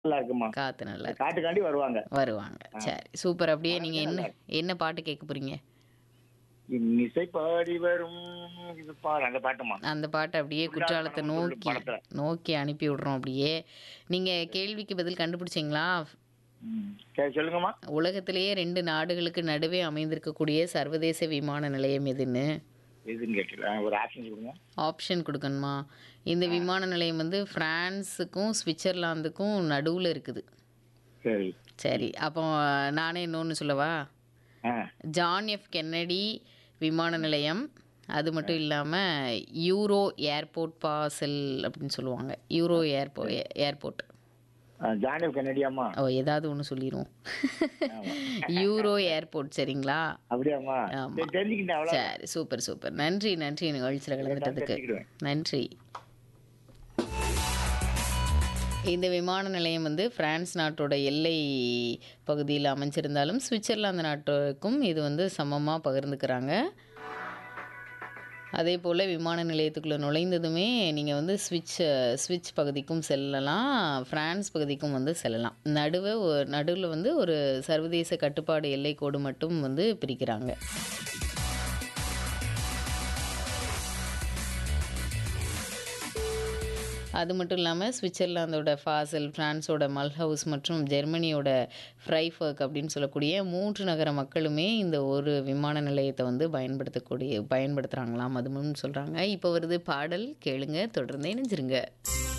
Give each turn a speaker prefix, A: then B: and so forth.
A: நல்லா இருக்குமா
B: காத்து நல்லா இருக்கு.
A: காட்டுக்காண்டி வருவாங்க
B: வருவாங்க சரி சூப்பர் அப்படியே நீங்க என்ன
A: நல்லா
B: என்ன பாட்டு கேட்க போறீங்க
A: இன்னிசை பாடி வரும் இது பாரு அந்த பாட்டுமா
B: அந்த பாட்டை அப்படியே குற்றாலத்தை
A: படம்
B: நோக்கி
A: படத்துல.
B: நோக்கி அனுப்பி விடுறோம் அப்படியே நீங்க கேள்விக்கு பதில் கண்டுபிடிச்சீங்களா
A: ம். சரி சொல்லுங்கம்மா
B: உலகத்திலேயே ரெண்டு நாடுகளுக்கு நடுவே அமைந்திருக்கக்கூடிய சர்வதேச விமான நிலையம் எதுன்னு
A: எதுன்னு கேட்கல ஒரு ஆப்ஷன் கொடுங்க
B: ஆப்ஷன் கொடுக்கணுமா இந்த விமான நிலையம் வந்து பிரான்ஸுக்கும் சுவிட்சர்லாந்துக்கும் நடுவில் இருக்குது
A: சரி
B: சரி அப்போ நானே இன்னொன்று சொல்லவா
A: ஆ
B: ஜான் எஃப் கென்னடி விமான நிலையம் அது மட்டும் இல்லாமல் யூரோ ஏர்போர்ட் பாசல் அப்படின்னு சொல்லுவாங்க யூரோ ஏர்போ ஏர்போர்ட்
A: ஜானி கன்னடியாம்மா
B: ஓ ஏதாவது ஒன்று சொல்லிடுவோம் யூரோ ஏர்போர்ட் சரிங்களா
A: அப்படியாம்மா
B: ஆமா.
A: சரி தெரிஞ்சுக்கிட்டேன் அவ்வளோ
B: சரி சூப்பர் சூப்பர் நன்றி நன்றி நிகழ்ச்சியில் கலந்துட்டதுக்கு
A: தெரிஞ்சுக்கிடுவேன்.
B: நன்றி இந்த விமான நிலையம் வந்து பிரான்ஸ் நாட்டோட எல்லை பகுதியில் அமைஞ்சிருந்தாலும் சுவிட்சர்லாந்து நாட்டுக்கும் இது வந்து சமமாக பகிர்ந்துக்கிறாங்க அதே போல் விமான நிலையத்துக்குள்ளே நுழைந்ததுமே நீங்கள் வந்து ஸ்விட்ச் ஸ்விட்ச் பகுதிக்கும் செல்லலாம் ஃப்ரான்ஸ் பகுதிக்கும் வந்து செல்லலாம் நடுவே நடுவில் வந்து ஒரு சர்வதேச கட்டுப்பாடு எல்லை கோடு மட்டும் வந்து பிரிக்கிறாங்க அது மட்டும் இல்லாமல் சுவிட்சர்லாந்தோட ஃபாசல் ஃப்ரான்ஸோட மல்ஹவுஸ் மற்றும் ஜெர்மனியோட ஃப்ரைஃபர்க் அப்படின்னு சொல்லக்கூடிய மூன்று நகர மக்களுமே இந்த ஒரு விமான நிலையத்தை வந்து பயன்படுத்தக்கூடிய பயன்படுத்துகிறாங்களாம் அது சொல்கிறாங்க இப்போ வருது பாடல் கேளுங்க தொடர்ந்து இணைஞ்சிருங்க